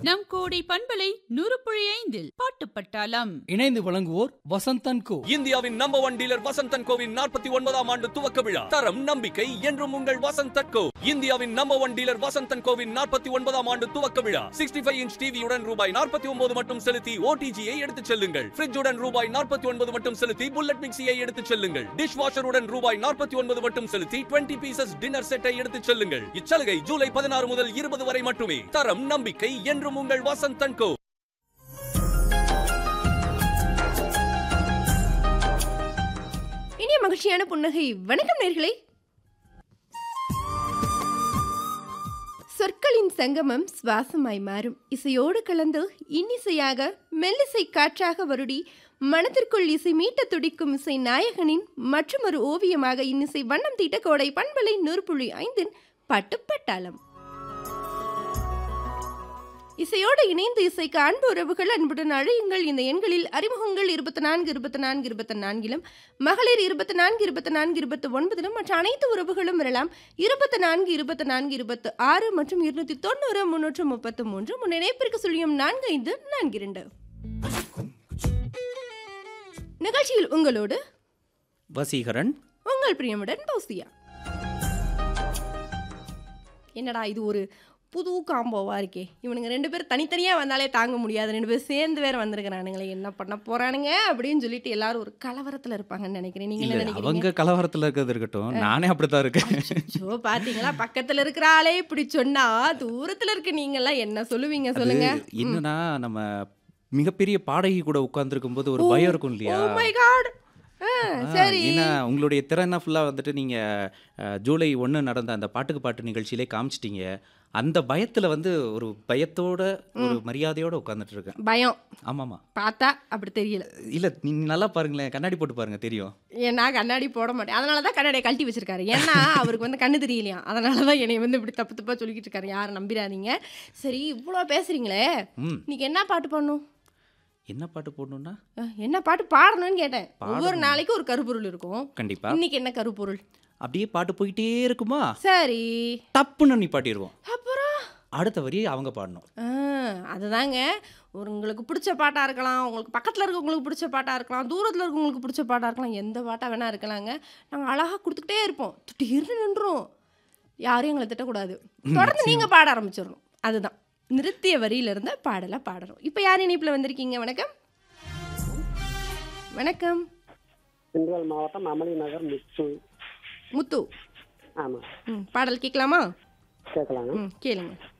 நம் கோடை பண்பலை நூறு புள்ளி ஐந்தில் பாட்டு பட்டாளம் இணைந்து வழங்குவோர் வசந்தன் கோ இந்தியாவின் நம்பர் ஒன் டீலர் வசந்தன் கோவின் நாற்பத்தி ஒன்பதாம் ஆண்டு துவக்க விழா தரம் நம்பிக்கை என்றும் உங்கள் வசந்தன் கோ இந்தியாவின் நம்பர் ஒன் டீலர் வசந்தன் கோவின் நாற்பத்தி ஒன்பதாம் ஆண்டு துவக்க விழா சிக்ஸ்டி ஃபைவ் இன்ச் டிவியுடன் ரூபாய் நாற்பத்தி ஒன்பது மட்டும் செலுத்தி ஓடிஜியை எடுத்துச் செல்லுங்கள் ஃபிரிட்ஜுடன் ரூபாய் நாற்பத்தி ஒன்பது மட்டும் செலுத்தி புல்லட் மிக்சியை எடுத்துச் செல்லுங்கள் டிஷ் வாஷருடன் ரூபாய் நாற்பத்தி ஒன்பது மட்டும் செலுத்தி டுவெண்ட்டி பீசஸ் டின்னர் செட்டை எடுத்துச் செல்லுங்கள் இச்சலுகை ஜூலை பதினாறு முதல் இருபது வரை மட்டுமே தரம் நம்பிக்கை என்றும் உங்கள் வசந்தன் கோ இனிய மகிழ்ச்சியான புன்னகை வணக்கம் நேர்களே சொற்களின் சங்கமம் சுவாசமாய் மாறும் இசையோடு கலந்து இன்னிசையாக மெல்லிசை காற்றாக வருடி மனத்திற்குள் இசை மீட்ட துடிக்கும் இசை நாயகனின் மற்றொரு ஓவியமாக இன்னிசை வண்ணம் தீட்ட கோடை பண்பலை நூறு புள்ளி ஐந்தின் பட்டுப்பட்டாளம் இசையோடு இணைந்து இசைக்கு அன்பு உறவுகள் அன்புடன் அழையுங்கள் இந்த எண்களில் அறிமுகங்கள் இருபத்தி நான்கு இருபத்தி நான்கு இருபத்தி நான்கிலும் மகளிர் இருபத்தி நான்கு இருபத்தி நான்கு இருபத்தி ஒன்பதிலும் மற்ற அனைத்து உறவுகளும் வரலாம் இருபத்தி நான்கு இருபத்தி நான்கு இருபத்தி ஆறு மற்றும் இருநூத்தி தொண்ணூறு முன்னூற்று முப்பத்து மூன்று முன் இணைப்பிற்கு சொல்லியும் நான்கு ஐந்து நான்கு இரண்டு நிகழ்ச்சியில் உங்களோடு வசீகரன் உங்கள் பிரியமுடன் பௌசியா என்னடா இது ஒரு புது காம்போவா இருக்கே இவனுங்க ரெண்டு பேரும் தனித்தனியாக வந்தாலே தாங்க முடியாது ரெண்டு பேரும் சேர்ந்து வேற வந்திருக்கிறானுங்களே என்ன பண்ண போறானுங்க அப்படின்னு சொல்லிட்டு எல்லாரும் ஒரு கலவரத்தில் இருப்பாங்கன்னு நினைக்கிறேன் நீங்க என்ன இல்ல நினைக்கிறீங்க அவங்க கலவரத்துல இருக்கிறது இருக்கட்டும் நானே அப்படித்தான் இருக்கேன் அச்சோ பாத்தீங்களா பக்கத்துல இருக்கிற ஆளே இப்படி சொன்னா தூரத்துல இருக்க நீங்க எல்லாம் என்ன சொல்லுவீங்க அது சொல்லுங்க என்னன்னா நம்ம மிகப்பெரிய பாடகி கூட உட்கார்ந்துருக்கும் போது ஒரு பயம் இருக்கும் இல்லையா ஓ மை காட் ஆ, சரி ஏன்னா உங்களுடைய திறனை ஃபுல்லாக வந்துட்டு நீங்கள் ஜூலை ஒன்று நடந்த அந்த பாட்டுக்கு பாட்டு நிகழ்ச்சியிலே காமிச்சிட்டீங்க அந்த பயத்தில் வந்து ஒரு பயத்தோட ஒரு மரியாதையோட உட்காந்துட்டு இருக்கேன் பயம் ஆமாம்மா பார்த்தா அப்படி தெரியல இல்லை நீங்கள் நல்லா பாருங்களேன் கண்ணாடி போட்டு பாருங்க தெரியும் ஏன்னா கண்ணாடி போட மாட்டேன் அதனால தான் கண்ணாடியை கழட்டி வச்சிருக்காரு ஏன்னா அவருக்கு வந்து கண்ணு தெரியலையா அதனால தான் என்னை வந்து இப்படி தப்பு தப்பாக சொல்லிக்கிட்டு இருக்காரு யாரும் நம்பிடாதீங்க சரி இவ்வளோ பேசுறீங்களே ம் இன்னைக்கு என்ன பாட்டு பாடணும் என்ன பாட்டு போடணும்னா அஹ், என்ன பாட்டு பாடணும்னு கேட்டேன் ஒவ்வொரு பாடணும். நாளைக்கு ஒரு கருப்பொருள் இருக்கும் கண்டிப்பா இன்னைக்கு என்ன கருப்பொருள் அப்படியே பாட்டு போயிட்டே இருக்குமா சரி டப்புன்னு நிப்பாட்டிடுவோம் அப்புறம் அடுத்த வரியை அவங்க பாடணும் ஆ, அதுதாங்க ஒரு உங்களுக்கு பிடிச்ச பாட்டாக இருக்கலாம் உங்களுக்கு பக்கத்தில் இருக்கவங்களுக்கு பிடிச்ச பாட்டாக இருக்கலாம் தூரத்தில் இருக்கவங்களுக்கு பிடிச்ச பாட்டாக இருக்கலாம் எந்த பாட்டாக வேணா இருக்கலாங்க நாங்கள் அழகாக கொடுத்துக்கிட்டே இருப்போம் திடீர்னு நின்றோம் யாரையும் எங்களை திட்டக்கூடாது தொடர்ந்து நீங்கள் பாட ஆரம்பிச்சிடணும் அதுதான் நிறுத்திய வரியிலிருந்து பாடலை பாடணும் இப்போ யார் இணைப்பில் வந்திருக்கீங்க வணக்கம் வணக்கம் திண்டுக்கல் மாவட்டம் அமளி நகர் முத்து முத்து ஆமாம் ம் பாடல் கேட்கலாமா கேட்கலாங்க ம் கேளுங்க